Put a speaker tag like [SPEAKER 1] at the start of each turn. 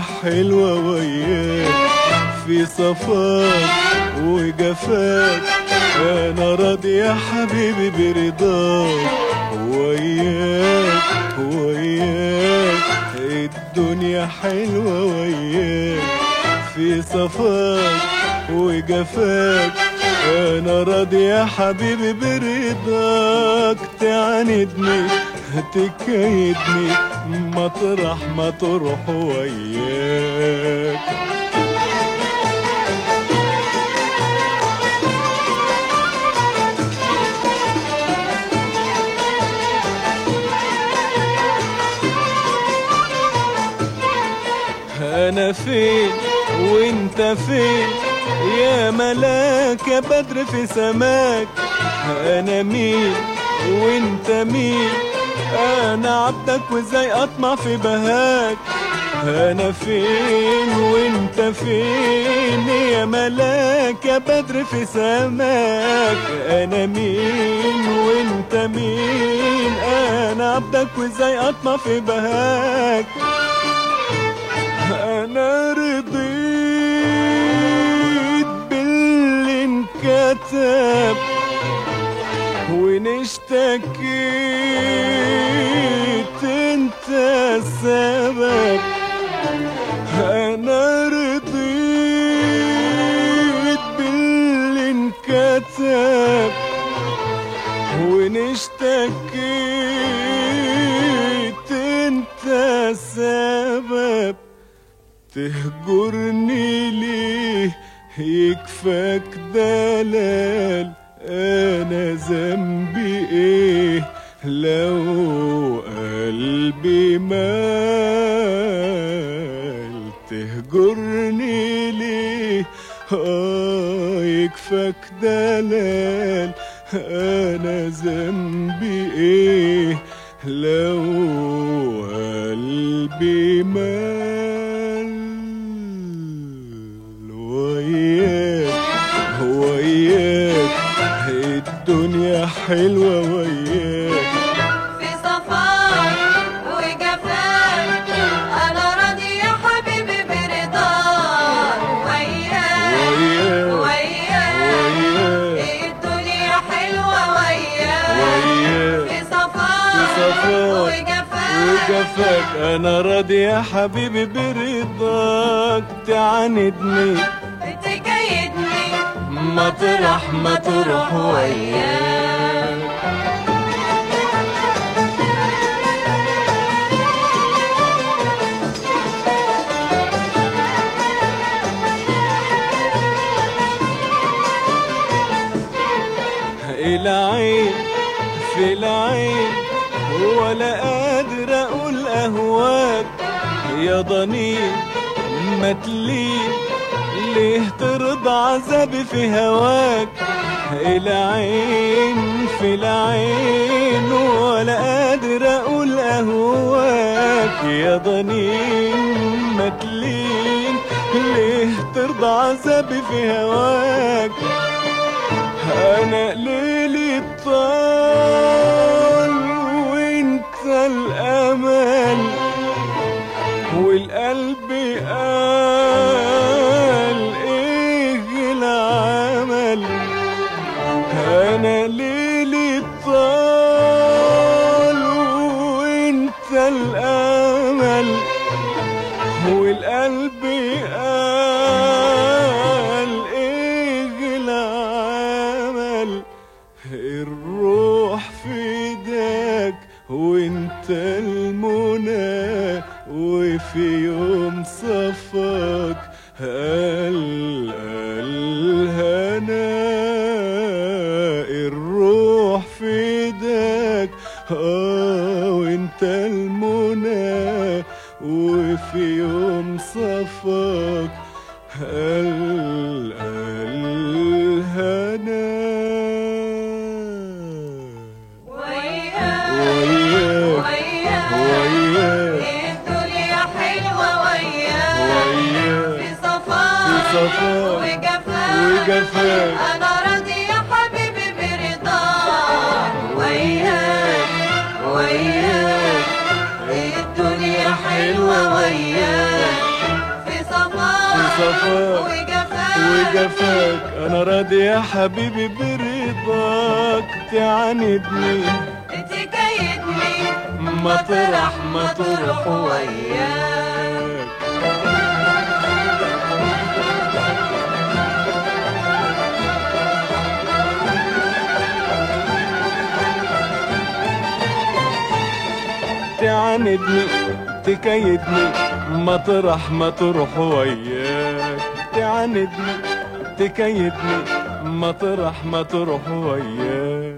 [SPEAKER 1] حلوة وياك في صفاك وجفاك انا راضي يا حبيبي برضاك وياك وياك الدنيا حلوة وياك في صفاك وجفاك انا راضي يا حبيبي برضاك تعاندني تكيدني مطرح ما تروح وياك انا فين وانت فين يا ملاك يا بدر في سماك انا مين وانت مين انا عبدك وازاي اطمع في بهاك انا فين وانت فين يا ملاك يا بدر في سماك انا مين وانت مين انا عبدك وازاي اطمع في بهاك انا رضيت باللي انكتب وان اشتكيت انت السبب انا رضيت باللي انكتب وان اشتكيت انت السبب تهجرني ليه يكفاك دلال انا ذنبي ايه لو قلبي مال تهجرني ليه اه يكفاك دلال انا ذنبي ايه لو قلبي مال وياك وياك الدنيا حلوة وياك
[SPEAKER 2] في صفاك وجفاك انا راضي يا حبيبي برضاك وياك
[SPEAKER 1] وياك
[SPEAKER 2] وياك
[SPEAKER 1] وياك
[SPEAKER 2] الدنيا حلوة وياك
[SPEAKER 1] وياك
[SPEAKER 2] في صفاك
[SPEAKER 1] في صفاك
[SPEAKER 2] وجفاك
[SPEAKER 1] وجفاك انا راضي يا حبيبي برضاك تعاندني
[SPEAKER 2] تكيدني
[SPEAKER 1] مطرح ما تروح وياك العين في العين ولا قادر اقول اهواك يا ضنين ما تلين ليه ترضى عذابي في هواك العين في العين ولا قادر اقول اهواك يا ضنين ما تلين ليه ترضى عذابي في هواك انا ليلي طال وانت الامل والقلب قال ايه العمل انا ليلي طال وانت الامل والقلب قال ايه العمل الروح في ايدك وانت المنى وفي يوم صفاك قال الهنا الروح في ايدك اه وانت المنى وفي يوم صفاك قال الهنا
[SPEAKER 2] وياك
[SPEAKER 1] وياك
[SPEAKER 2] وياك
[SPEAKER 1] وياك
[SPEAKER 2] الدنيا حلوة وياك
[SPEAKER 1] وياك
[SPEAKER 2] في صفاك
[SPEAKER 1] في صفاك
[SPEAKER 2] وجفاك
[SPEAKER 1] وجفاك
[SPEAKER 2] انا راضي يا حبيبي برضاك وياك وياك الدنيا حلوة وياك
[SPEAKER 1] صفاك
[SPEAKER 2] وجفاك
[SPEAKER 1] وجفاك انا راضي يا حبيبي برضاك تعاندني
[SPEAKER 2] تكيدني
[SPEAKER 1] مطرح ما تروح وياك تعاندني تكيدني مطرح ما تروح وياك تعاندني تكيدني مطرح ما تروح وياك